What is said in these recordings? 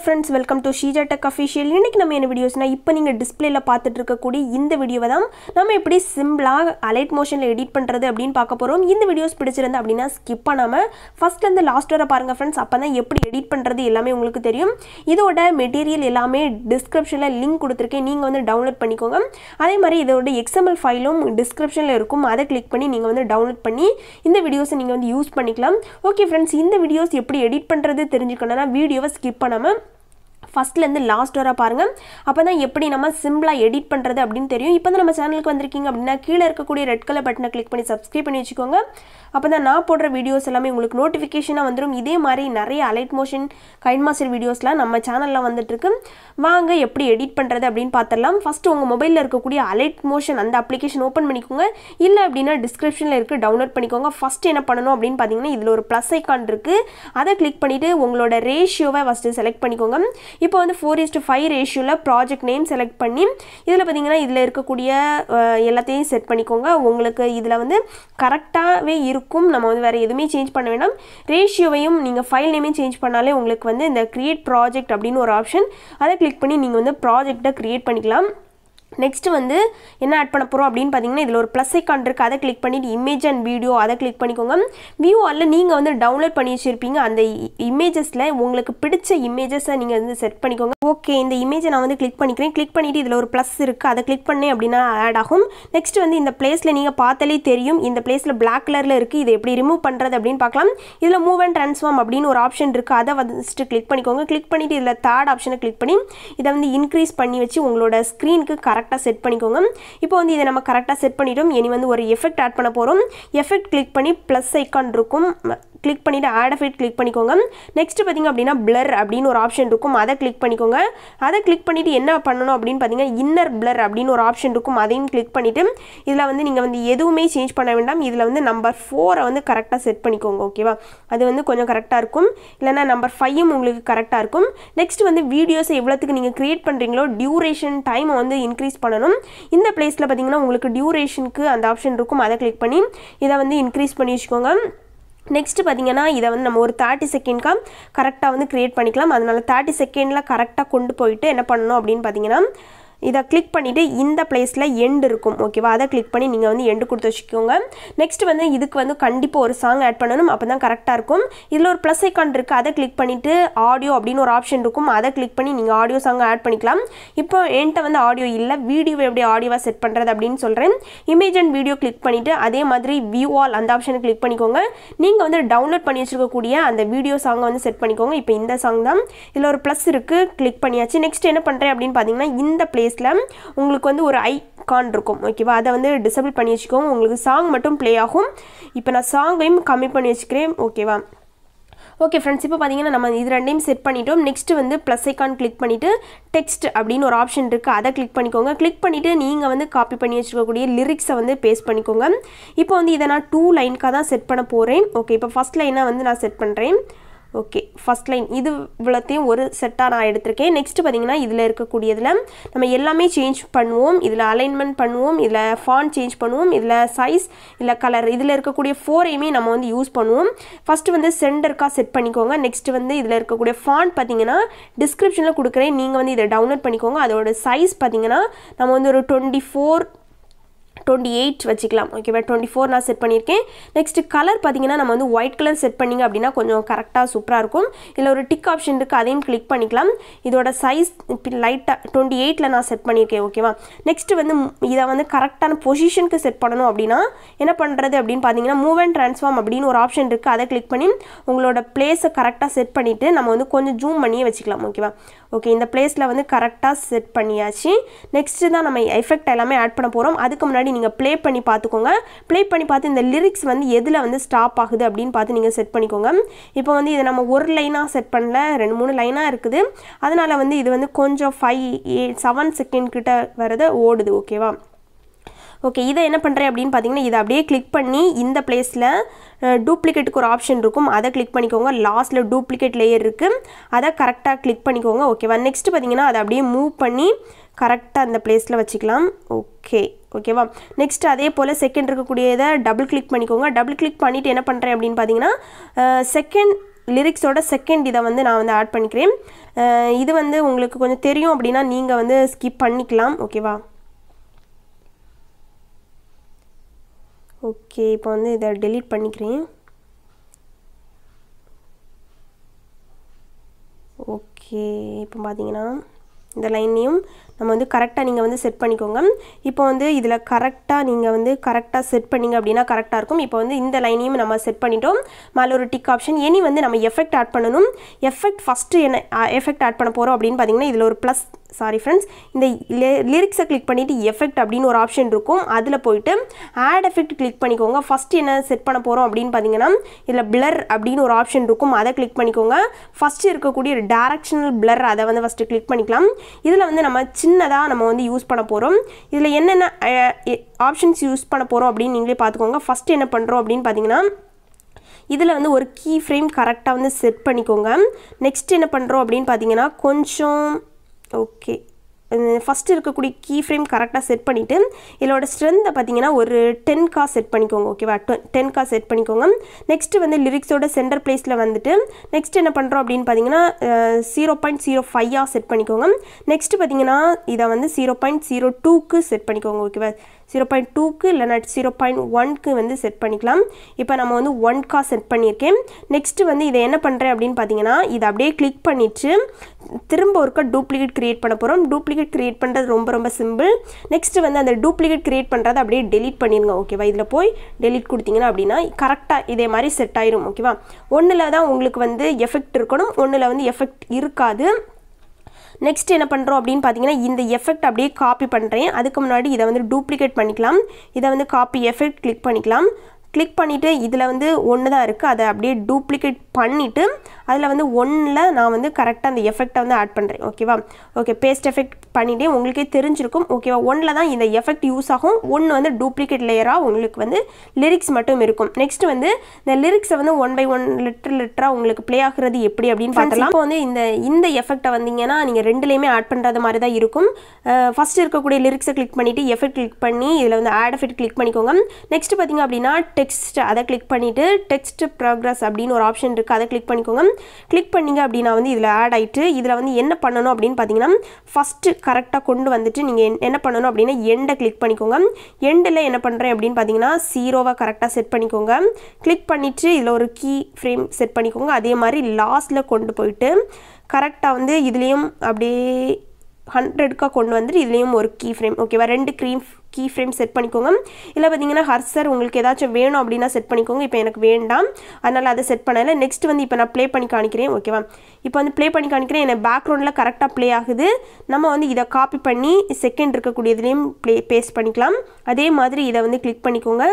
Friends welcome to Sheeja tech official இன்றைக்கி நம்ம என்ன வீடியோஸ்னால் இப்போ நீங்கள் டிஸ்பிளேல பார்த்துட்டு இருக்கக்கூடிய இந்த வீடியோவை தான் நம்ம எப்படி சிம்பிளாக அலைட் மோஷனில் எடிட் பண்ணுறது அப்படின்னு பார்க்க போகிறோம் இந்த வீடியோஸ் பிடிச்சிருந்து அப்படின்னா ஸ்கிப் பண்ணாமல் ஃபஸ்ட்லேருந்து லாஸ்ட் வர பாருங்கள் ஃப்ரெண்ட்ஸ் அப்போ தான் எப்படி எடிட் பண்ணுறது எல்லாமே உங்களுக்கு தெரியும் இதோட மெட்டீரியல் எல்லாமே டிஸ்கிரிப்ஷனில் லிங்க் கொடுத்துருக்கேன் நீங்கள் வந்து டவுன்லோட் பண்ணிக்கோங்க அதே மாதிரி இதோட எக்ஸ்எம்எல் ஃபைலும் டிஸ்கிரிப்ஷனில் இருக்கும் அதை கிளிக் பண்ணி நீங்கள் வந்து டவுன்லோட் பண்ணி இந்த வீடியோஸை நீங்கள் வந்து யூஸ் பண்ணிக்கலாம் ஓகே ஃப்ரெண்ட்ஸ் இந்த வீடியோஸ் எப்படி எடிட் பண்ணுறது தெரிஞ்சுக்கணும்னா வீடியோவை ஸ்கிப் பண்ணாமல் ஃபஸ்ட்லேருந்து லாஸ்ட் வர பாருங்கள் அப்போ தான் எப்படி நம்ம சிம்பிளாக எடிட் பண்ணுறது அப்படின்னு தெரியும் இப்போ தான் நம்ம சேனலுக்கு வந்திருக்கீங்க அப்படின்னா கீழே இருக்கக்கூடிய ரெட் கலர் பட்டனை கிளிக் பண்ணி சப்ஸ்கிரைப் பண்ணி வச்சுக்கோங்க அப்போ தான் நான் போடுற வீடியோஸ் எல்லாமே உங்களுக்கு நோட்டிஃபிகேஷனாக வந்துடும் இதே மாதிரி நிறைய அலைட் மோஷன் கைட் மாஸ்டர் வீடியோஸ்லாம் நம்ம சேனலில் வந்துட்டுருக்கு வாங்க எப்படி எடிட் பண்ணுறது அப்படின்னு பார்த்துடலாம் ஃபஸ்ட்டு உங்கள் மொபைலில் இருக்கக்கூடிய அலைட் மோஷன் அந்த அப்ளிகேஷன் ஓப்பன் பண்ணிக்கோங்க இல்லை அப்படின்னா டிஸ்கிரிப்ஷனில் இருக்குது டவுன்லோட் பண்ணிக்கோங்க ஃபஸ்ட்டு என்ன பண்ணணும் அப்படின்னு பார்த்தீங்கன்னா இதில் ஒரு ப்ளஸ் ஐக்கான் இருக்குது அதை கிளிக் பண்ணிவிட்டு உங்களோட ரேஷியோவை ஃபஸ்ட்டு செலக்ட் பண்ணிக்கோங்க இப்போ வந்து ஃபோர் இஸ்டு ஃபைவ் ரேஷியோவில் ப்ராஜெக்ட் நேம் செலக்ட் பண்ணி இதில் பார்த்தீங்கன்னா இதில் இருக்கக்கூடிய அஹ், எல்லாத்தையும் செட் பண்ணிக்கோங்க உங்களுக்கு இதில் வந்து கரெக்டாகவே இருக்கும் நம்ம வந்து வேறு எதுவுமே சேஞ்ச் பண்ண வேண்டாம் ரேஷியோவையும் நீங்கள் ஃபைல் நேமே சேஞ்ச் பண்ணாலே உங்களுக்கு வந்து இந்த க்ரியேட் ப்ராஜெக்ட் அப்படின்னு ஒரு ஆப்ஷன் அதை கிளிக் பண்ணி நீங்கள் வந்து ப்ராஜெக்டை க்ரியேட் பண்ணிக்கலாம் நெக்ஸ்ட் வந்து என்ன ஆட் பண்ண போகிறோம் அப்படின்னு பார்த்தீங்கன்னா இதில் ஒரு ப்ளஸ் ஐக்கான் இருக்குது அதை கிளிக் பண்ணிவிட்டு இமேஜ் அண்ட் வீடியோ அதை கிளிக் பண்ணிக்கோங்க வியூ அல்ல நீங்கள் வந்து டவுன்லோட் பண்ணி வச்சுருப்பீங்க அந்த இமேஜஸில் உங்களுக்கு பிடிச்ச இமேஜஸை நீங்கள் வந்து செட் பண்ணிக்கோங்க ஓகே இந்த இமேஜை நான் வந்து கிளிக் பண்ணிக்கிறேன் கிளிக் பண்ணிவிட்டு இதில் ஒரு ப்ளஸ் இருக்குது அதை கிளிக் பண்ணேன் அப்படின்னா ஆட் ஆகும் நெக்ஸ்ட் வந்து இந்த பிளேஸில் நீங்கள் பார்த்தாலே தெரியும் இந்த பிளேஸில் பிளாக் கலரில் இருக்குது இதை எப்படி ரிமூவ் பண்ணுறது அப்படின்னு பார்க்கலாம் இதில் மூவ் அண்ட் ட்ரான்ஸ்ஃபார்ம் அப்படின்னு ஒரு ஆப்ஷன் இருக்குது அதை ஃபஸ்ட்டு கிளிக் பண்ணிக்கோங்க கிளிக் பண்ணிவிட்டு இதில் தேர்ட் ஆப்ஷனை கிளிக் பண்ணி இதை வந்து இன்க்ரீஸ் பண்ணி வச்சு உங்களோட ஸ்க்ரீனுக்கு கரெக்டாக செட் பண்ணிக்கோங்க இப்போ வந்து இதை நம்ம கரெக்டாக செட் பண்ணிட்டோம் இனி வந்து ஒரு எஃபெக்ட் ஆட் பண்ண போகிறோம் எஃபெக்ட் கிளிக் பண்ணி ப்ளஸ் ஐக்கான் இருக்கும் கிளிக் பண்ணிவிட்டு ஆட் எஃபெக்ட் கிளிக் பண்ணிக்கோங்க நெக்ஸ்ட் பார்த்தீங்க அப்படின்னா blur அப்படின்னு ஒரு ஆப்ஷன் இருக்கும் அதை கிளிக் பண்ணிக்கோங்க அதை கிளிக் பண்ணிவிட்டு என்ன பண்ணணும் அப்படின்னு பார்த்தீங்கன்னா இன்னர் blur அப்படின்னு ஒரு ஆப்ஷன் இருக்கும் அதையும் கிளிக் பண்ணிவிட்டு இதில் வந்து நீங்கள் வந்து எதுவுமே சேஞ்ச் பண்ண வேண்டாம் இதில் வந்து நம்பர் ஃபோரை வந்து கரெக்டாக செட் பண்ணிக்கோங்க ஓகேவா அது வந்து கொஞ்சம் கரெக்டாக இருக்கும் இல்லைன்னா நம்பர் ஃபைவும் உங்களுக்கு கரெக்டாக இருக்கும் நெக்ஸ்ட் வந்து வீடியோஸை எவ்வளோத்துக்கு நீங்கள் க்ரியேட் பண்ணுறீங்களோ டியூரேஷன் டைமை வந்து இன்க்ரீஸ் பண்ணணும் இந்த பிளேஸில் பார்த்தீங்கன்னா உங்களுக்கு டியூரேஷனுக்கு அந்த ஆப்ஷன் இருக்கும் அதை கிளிக் பண்ணி இதை வந்து இன்க்ரீஸ் பண்ணி வச்சுக்கோங்க நெக்ஸ்ட் பார்த்தீங்கன்னா இதை வந்து நம்ம ஒரு தேர்ட்டி செகண்ட்க்காக கரெக்டாக வந்து க்ரியேட் பண்ணிக்கலாம் அதனால தேர்ட்டி செகண்டில் கரெக்டாக கொண்டு போயிட்டு என்ன பண்ணணும் அப்படின்னு பார்த்தீங்கன்னா இதை கிளிக் பண்ணிவிட்டு இந்த பிளேஸில் எண்டு இருக்கும் ஓகேவா அதை கிளிக் பண்ணி நீங்கள் வந்து எண்டு கொடுத்து வச்சுக்கோங்க நெக்ஸ்ட் வந்து இதுக்கு வந்து கண்டிப்பாக ஒரு சாங் ஆட் பண்ணணும் அப்போ தான் கரெக்டாக இருக்கும் இதில் ஒரு ப்ளஸ் ஐக்கான் இருக்குது அதை கிளிக் பண்ணிவிட்டு ஆடியோ அப்படின்னு ஒரு ஆப்ஷன் இருக்கும் அதை கிளிக் பண்ணி நீங்கள் ஆடியோ சாங் ஆட் பண்ணிக்கலாம் இப்போ என்கிட்ட வந்து ஆடியோ இல்லை வீடியோ எப்படி ஆடியோவாக செட் பண்ணுறது அப்படின்னு சொல்கிறேன் இமேஜ் அண்ட் வீடியோ கிளிக் பண்ணிவிட்டு அதே மாதிரி வியூ ஆல் அந்த ஆப்ஷனை கிளிக் பண்ணிக்கோங்க நீங்கள் வந்து டவுன்லோட் பண்ணி வச்சிருக்கக்கூடிய அந்த வீடியோ சாங்கை வந்து செட் பண்ணிக்கோங்க இப்போ இந்த சாங் தான் இதில் ஒரு ப்ளஸ் இருக்குது கிளிக் பண்ணியாச்சு நெக்ஸ்ட் என்ன பண்ணுறேன் அப்படின்னு பார்த்தீங்கன்னா இந்த பிளேஸில் உங்களுக்கு வந்து ஒரு ஐகான் இருக்கும் ஓகேவா அதை வந்து டிசபிள் பண்ணி வச்சுக்கோங்க உங்களுக்கு சாங் மட்டும் ப்ளே ஆகும் இப்போ நான் சாங்கையும் கம்மி பண்ணி வச்சுக்கிறேன் ஓகேவா ஓகே ஃப்ரெண்ட்ஸ் இப்போ பார்த்தீங்கன்னா நம்ம இது ரெண்டையும் செட் பண்ணிட்டோம் நெக்ஸ்ட் வந்து ப்ளஸ் ஐக்கான் கிளிக் பண்ணிவிட்டு டெக்ஸ்ட் அப்படின்னு ஒரு ஆப்ஷன் இருக்குது அதை கிளிக் பண்ணிக்கோங்க கிளிக் பண்ணிவிட்டு நீங்கள் வந்து காப்பி பண்ணி வச்சுருக்கக்கூடிய லிரிக்ஸை வந்து பேஸ்ட் பண்ணிக்கோங்க இப்போ வந்து இதை நான் டூ லைனுக்காக தான் செட் பண்ண போகிறேன் ஓகே இப்போ ஃபஸ்ட் லைனை வந்து நான் செட் பண்ணுறேன் ஓகே ஃபஸ்ட் லைன் இது இவ்வளோத்தையும் ஒரு செட்டாக நான் எடுத்திருக்கேன் நெக்ஸ்ட் பார்த்தீங்கன்னா இதில் இருக்கக்கூடியதில் நம்ம எல்லாமே சேஞ்ச் பண்ணுவோம் இதில் அலைன்மெண்ட் பண்ணுவோம் இதில் ஃபான் சேஞ்ச் பண்ணுவோம் இதில் சைஸ் இல்லை கலர் இதில் இருக்கக்கூடிய ஃபோரையுமே நம்ம வந்து யூஸ் பண்ணுவோம் ஃபஸ்ட்டு வந்து சென்டருக்காக செட் பண்ணிக்கோங்க நெக்ஸ்ட் வந்து இதில் இருக்கக்கூடிய ஃபான் பார்த்தீங்கன்னா டிஸ்கிரிப்ஷனில் கொடுக்குறேன் நீங்கள் வந்து இதை டவுன்லோட் பண்ணிக்கோங்க அதோட சைஸ் பார்த்தீங்கன்னா நம்ம வந்து ஒரு டுவெண்ட்டி ஃபோர் டுவெண்ட்டி எயிட் வச்சுக்கலாம் ஓகேவா டுவெண்ட்டி ஃபோர் நான் செட் பண்ணியிருக்கேன் நெக்ஸ்ட் கலர் பார்த்தீங்கன்னா நம்ம வந்து ஒயிட் கலர் செட் பண்ணிங்க அப்படின்னா கொஞ்சம் கரெக்டாக சூப்பராக இருக்கும் இதில் ஒரு டிக் ஆப்ஷன் இருக்குது அதையும் கிளிக் பண்ணிக்கலாம் இதோட சைஸ் லைட்டாக டுவெண்ட்டி எயிட்டில் நான் செட் பண்ணியிருக்கேன் ஓகேவா நெக்ஸ்ட் வந்து ம், இதை வந்து கரெக்டான பொசிஷனுக்கு செட் பண்ணணும் அப்படின்னா என்ன பண்ணுறது அப்படின்னு பார்த்தீங்கன்னா மூவ் அண்ட் ட்ரான்ஸ்ஃபார்ம் அப்படின்னு ஒரு ஆப்ஷன் இருக்குது அதை கிளிக் பண்ணி உங்களோட பிளேஸை கரெக்டாக செட் பண்ணிவிட்டு நம்ம வந்து கொஞ்சம் ஜூம் பண்ணியே வச்சுக்கலாம் ஓகேவா ஓகே இந்த பிளேஸில் வந்து கரெக்டாக செட் பண்ணியாச்சு நெக்ஸ்ட்டு தான் நம்ம எஃபெக்ட் எல்லாமே ஆட் பண்ண போகிறோம் அதுக்கு முன்னாடி நீங்கள் ப்ளே பண்ணி பார்த்துக்கோங்க ப்ளே பண்ணி பார்த்து இந்த லிரிக்ஸ் வந்து எதில் வந்து ஸ்டாப் ஆகுது அப்படின்னு பார்த்து நீங்கள் செட் பண்ணிக்கோங்க இப்போ வந்து இதை நம்ம ஒரு லைனாக செட் பண்ணல ரெண்டு மூணு லைனாக இருக்குது அதனால் வந்து இது வந்து கொஞ்சம் ஃபைவ் செவன் செகண்ட் கிட்ட வரது ஓடுது ஓகேவா ஓகே இதை என்ன பண்ணுறேன் அப்படின்னு பார்த்தீங்கன்னா இதை அப்படியே கிளிக் பண்ணி இந்த பிளேஸில் டூப்ளிகேட்டுக்கு ஒரு ஆப்ஷன் இருக்கும் அதை கிளிக் பண்ணிக்கோங்க லாஸ்ட்டில் டூப்ளிகேட் லேயர் இருக்குது அதை கரெக்டாக கிளிக் பண்ணிக்கோங்க ஓகேவா நெக்ஸ்ட் பார்த்தீங்கன்னா அதை அப்படியே மூவ் பண்ணி கரெக்டாக அந்த பிளேஸில் வச்சுக்கலாம் ஓகே ஓகேவா நெக்ஸ்ட் அதே போல் செகண்ட் இருக்கக்கூடியதை டபுள் கிளிக் பண்ணிக்கோங்க டபுள் கிளிக் பண்ணிவிட்டு என்ன பண்ணுறேன் அப்படின்னு பார்த்தீங்கன்னா செகண்ட் லிரிக்ஸோட செகண்ட் இதை வந்து நான் வந்து ஆட் பண்ணிக்கிறேன் அஹ் இது வந்து உங்களுக்கு கொஞ்சம் தெரியும் அப்படின்னா நீங்கள் வந்து ஸ்கிப் பண்ணிக்கலாம் ஓகேவா ஓகே இப்போ வந்து இதை டெலீட் பண்ணிக்கிறேன் ஓகே இப்போ பார்த்தீங்கன்னா இந்த லைன்லையும் நம்ம வந்து கரெக்டாக நீங்கள் வந்து செட் பண்ணிக்கோங்க இப்போ வந்து இதில் கரெக்டாக நீங்கள் வந்து கரெக்டாக செட் பண்ணிங்க அப்படின்னா கரெக்டாக இருக்கும் இப்போ வந்து இந்த லைனையும் நம்ம செட் பண்ணிட்டோம் மேலே ஒரு டிக் ஆப்ஷன் இனி வந்து நம்ம எஃபெக்ட் ஆட் பண்ணணும் எஃபெக்ட் ஃபஸ்ட்டு என்ன எஃபெக்ட் ஆட் பண்ண போகிறோம் அப்படின்னு பார்த்தீங்கன்னா இதில் ஒரு ப்ளஸ் சாரி ஃப்ரெண்ட்ஸ் இந்த லிரிக்ஸை கிளிக் பண்ணிவிட்டு எஃபெக்ட் அப்படின்னு ஒரு ஆப்ஷன் இருக்கும் அதில் போயிட்டு ஆட் எஃபெக்ட் கிளிக் பண்ணிக்கோங்க ஃபஸ்ட்டு என்ன செட் பண்ண போகிறோம் அப்படின்னு பார்த்தீங்கன்னா இதில் பிளர் அப்படின்னு ஒரு ஆப்ஷன் இருக்கும் அதை கிளிக் பண்ணிக்கோங்க ஃபஸ்ட்டு இருக்கக்கூடிய டேரக்ஷனல் பிளர் அதை வந்து ஃபஸ்ட்டு கிளிக் பண்ணிக்கலாம் இதில் வந்து நம்ம சின்னதாக நம்ம வந்து யூஸ் பண்ண போகிறோம் இதில் என்னென்ன ஆப்ஷன்ஸ் யூஸ் பண்ண போகிறோம் அப்படின்னு நீங்களே பார்த்துக்கோங்க ஃபஸ்ட்டு என்ன பண்ணுறோம் அப்படின்னு பார்த்தீங்கன்னா இதில் வந்து ஒரு கீ ஃப்ரேம் கரெக்டாக வந்து செட் பண்ணிக்கோங்க நெக்ஸ்ட் என்ன பண்ணுறோம் அப்படின்னு பார்த்தீங்கன்னா கொஞ்சம் ஓகே ஃபஸ்ட்டு இருக்கக்கூடிய கீ ஃப்ரேம் கரெக்டாக செட் பண்ணிவிட்டு இதோட ஸ்ட்ரென்த்தை பார்த்தீங்கன்னா ஒரு டென் கா செட் பண்ணிக்கோங்க ஓகேவா டென் கா செட் பண்ணிக்கோங்க நெக்ஸ்ட்டு வந்து லிரிக்ஸோட சென்டர் பிளேஸில் வந்துட்டு நெக்ஸ்ட் என்ன பண்ணுறோம் அப்படின்னு பார்த்தீங்கன்னா ஜீரோ பாயிண்ட் ஜீரோ ஃபைவாக செட் பண்ணிக்கோங்க நெக்ஸ்ட்டு பார்த்தீங்கன்னா இதை வந்து ஜீரோ பாயிண்ட் ஜீரோ டூக்கு செட் பண்ணிக்கோங்க ஓகேவா ஜீரோ பாயிண்ட் டூக்கு இல்லைனா ஜீரோ பாயிண்ட் ஒன்க்கு வந்து செட் பண்ணிக்கலாம் இப்போ நம்ம வந்து ஒன்கா செட் பண்ணியிருக்கேன் நெக்ஸ்ட்டு வந்து இதை என்ன பண்ணுறேன் அப்படின்னு பார்த்தீங்கன்னா இதை அப்படியே கிளிக் பண்ணிவிட்டு திரும்ப ஒருக்கா டூப்ளிகேட் க்ரியேட் பண்ண போகிறோம் டூப்ளிகேட் க்ரியேட் பண்ணுறது ரொம்ப ரொம்ப சிம்பிள் நெக்ஸ்ட்டு வந்து அந்த டூப்ளிகேட் க்ரியேட் பண்ணுறதை அப்படியே டெலீட் பண்ணிடுங்க ஓகேவா இதில் போய் டெலீட் கொடுத்தீங்கன்னா அப்படின்னா கரெக்டாக இதே மாதிரி செட் ஆயிரும் ஓகேவா ஒன்றில் தான் உங்களுக்கு வந்து எஃபெக்ட் இருக்கணும் ஒன்றில் வந்து எஃபெக்ட் இருக்காது நெக்ஸ்ட் என்ன பண்ணுறோம் அப்படின்னு பார்த்தீங்கன்னா இந்த எஃபெக்ட் அப்படியே காப்பி பண்ணுறேன் அதுக்கு முன்னாடி இதை வந்து டூப்ளிகேட் பண்ணிக்கலாம் இதை வந்து காப்பி எஃபெக்ட் கிளிக் பண்ணிக்கலாம் கிளிக் பண்ணிவிட்டு இதில் வந்து ஒன்று தான் இருக்குது அதை அப்படியே டூப்ளிகேட் பண்ணிவிட்டு அதில் வந்து ஒன்றில் நான் வந்து கரெக்டாக அந்த எஃபெக்டை வந்து ஆட் பண்ணுறேன் ஓகேவா ஓகே பேஸ்ட் எஃபெக்ட் பண்ணிவிட்டு உங்களுக்கே தெரிஞ்சிருக்கும் ஓகேவா ஒன்றில் தான் இந்த எஃபெக்ட் யூஸ் ஆகும் ஒன்று வந்து டூப்ளிகேட் லேயராக உங்களுக்கு வந்து லிரிக்ஸ் மட்டும் இருக்கும் நெக்ஸ்ட் வந்து இந்த லிரிக்ஸை வந்து ஒன் பை ஒன் லிட்டர் லிட்டராக உங்களுக்கு ப்ளே ஆகுறது எப்படி அப்படின்னு பார்த்தலாம் இப்போ வந்து இந்த இந்த எஃபெக்டை வந்தீங்கன்னா நீங்கள் ரெண்டுலேயுமே ஆட் பண்ணுறது மாதிரி தான் இருக்கும் ஃபஸ்ட் இருக்கக்கூடிய லிரிக்ஸை கிளிக் பண்ணிவிட்டு எஃபெக்ட் கிளிக் பண்ணி இதில் வந்து ஆட் எஃபெக்ட் கிளிக் பண்ணிக்கோங்க நெக்ஸ்ட் பார்த்தீங்க அப்படின்னா டெக்ஸ்ட் அதை கிளிக் பண்ணிவிட்டு டெக்ஸ்ட் ப்ராக்ரஸ் அப்படின்னு ஒரு ஆப்ஷன் இருக்குது அதை கிளிக் பண்ணிக்கோங்க கிளிக் பண்ணிங்க அப்படின்னா வந்து இதில் ஆட் ஆகிட்டு இதில் வந்து என்ன பண்ணணும் அப்படின்னு பார்த்தீங்கன்னா ஃபஸ்ட்டு கரெக்டாக கொண்டு வந்துட்டு நீங்கள் என்ன பண்ணணும் அப்படின்னா எண்டை கிளிக் பண்ணிக்கோங்க எண்டில் என்ன பண்ணுறேன் அப்படின்னு பார்த்தீங்கன்னா ஜீரோவை கரெக்டாக செட் பண்ணிக்கோங்க கிளிக் பண்ணிவிட்டு இதில் ஒரு கீ ஃப்ரேம் செட் பண்ணிக்கோங்க அதே மாதிரி லாஸ்ட்டில் கொண்டு போயிட்டு கரெக்டாக வந்து இதுலேயும் அப்படியே ஹண்ட்ரடுக்காக கொண்டு வந்துட்டு இதுலேயும் ஒரு கீ ஃப்ரேம் ஓகேவா ரெண்டு க்ரீம் கீ ஃப்ரேம் செட் பண்ணிக்கோங்க இல்லை பார்த்தீங்கன்னா ஹர்சர் உங்களுக்கு ஏதாச்சும் வேணும் அப்படின்னா செட் பண்ணிக்கோங்க இப்போ எனக்கு வேண்டாம் அதனால் அதை செட் பண்ணலை நெக்ஸ்ட் வந்து இப்போ நான் ப்ளே பண்ணி காணிக்கிறேன் ஓகேவா இப்போ வந்து ப்ளே பண்ணி காணிக்கிறேன் எனக்கு பேக்ரவுண்டில் கரெக்டாக ப்ளே ஆகுது நம்ம வந்து இதை காப்பி பண்ணி செகண்ட் இருக்கக்கூடியதுலேயும் ப்ளே பேஸ்ட் பண்ணிக்கலாம் அதே மாதிரி இதை வந்து கிளிக் பண்ணிக்கோங்க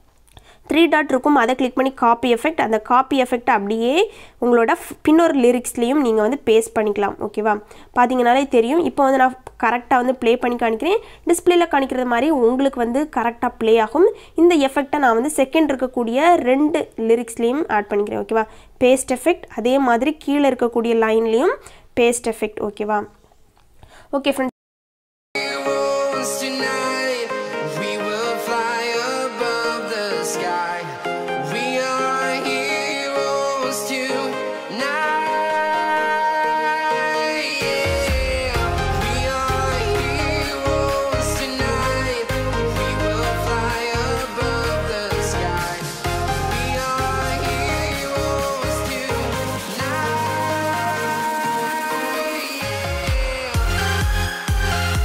த்ரீ டாட் இருக்கும் அதை கிளிக் பண்ணி காப்பி எஃபெக்ட் அந்த காப்பி எஃபெக்ட் அப்படியே உங்களோட பின்னொரு லிரிக்ஸ்லேயும் நீங்கள் வந்து பேஸ்ட் பண்ணிக்கலாம் ஓகேவா பார்த்தீங்கனாலே தெரியும் இப்போ வந்து நான் கரெக்டாக வந்து ப்ளே பண்ணி காணிக்கிறேன் டிஸ்பிளேல காணிக்கிறது மாதிரி உங்களுக்கு வந்து கரெக்டாக ப்ளே ஆகும் இந்த எஃபெக்டை நான் வந்து செகண்ட் இருக்கக்கூடிய ரெண்டு லிரிக்ஸ்லேயும் ஆட் பண்ணிக்கிறேன் ஓகேவா பேஸ்ட் எஃபெக்ட் அதே மாதிரி கீழே இருக்கக்கூடிய லைன்லேயும் பேஸ்ட் எஃபெக்ட் ஓகேவா okay friends Heroes tonight, we will fly above the sky. We are heroes tonight. Yeah, we are heroes tonight. We will fly above the sky. We are heroes tonight. Yeah.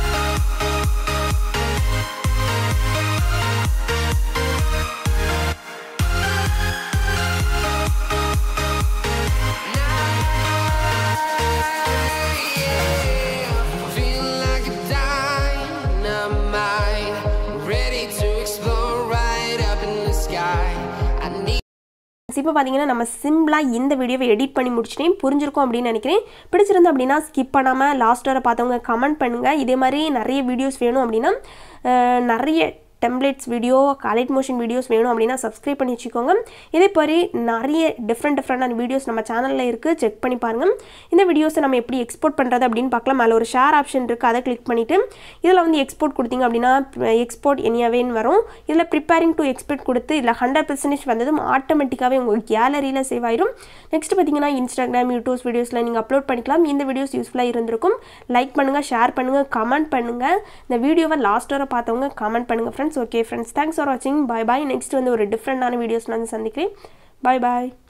Feel like a dynamite, ready to explode right up in the sky. I need. இப்போ பார்த்தீங்கன்னா நம்ம சிம்பிளாக இந்த வீடியோவை edit பண்ணி முடிச்சிட்டேன் புரிஞ்சிருக்கும் அப்படின்னு நினைக்கிறேன் பிடிச்சிருந்தா அப்படின்னா ஸ்கிப் பண்ணாமல் லாஸ்ட் வரை பார்த்தவங்க கமெண்ட் பண்ணுங்கள் இதே மாதிரி நிறைய வீடியோஸ் வேணும் அப்படின்னா அஹ், நிறைய templates video collect motion videos வேணும் அப்படின்னா சப்ஸ்கிரைப் பண்ணி வச்சுக்கோங்க இதே மாதிரி நிறைய டிஃப்ரெண்ட் டிஃப்ரெண்டான வீடியோஸ் நம்ம சேனலில் இருக்குது செக் பண்ணி பாருங்கள் இந்த வீடியோஸை நம்ம எப்படி எக்ஸ்போர்ட் பண்ணுறது அப்படின்னு பார்க்கலாம் மேலே ஒரு ஷேர் ஆப்ஷன் இருக்குது அதை கிளிக் பண்ணிவிட்டு இதில் வந்து எக்ஸ்போர்ட் கொடுத்தீங்க அப்படின்னா எக்ஸ்போர்ட் எனியாவேன்னு வரும் இதில் ப்ரிப்பேரிங் டு எக்ஸ்போர்ட் கொடுத்து இதில் ஹண்ட்ரட் பர்சன்டேஜ் வந்ததும் ஆட்டோமேட்டிக்காகவே உங்கள் கேலரியில் சேவ் ஆயிரும் நெக்ஸ்ட் பார்த்தீங்கன்னா இன்ஸ்டாகிராம் யூடியூப்ஸ் வீடியோஸில் நீங்கள் அப்லோட் பண்ணிக்கலாம் இந்த வீடியோஸ் யூஸ்ஃபுல்லாக இருந்திருக்கும் லைக் பண்ணுங்கள் ஷேர் பண்ணுங்கள் கமெண்ட் பண்ணுங்கள் இந்த வீடியோவை லாஸ்ட் வரை பார்த்தவங்க கமெண்ட் பண்ணுங்கள் friends okay friends thanks for வாட்சிங் பை பாய் நெக்ஸ்ட் வந்து ஒரு டிஃப்ரெண்டான வீடியோஸ் நான் வந்து சந்திக்கிறேன் பாய் பாய்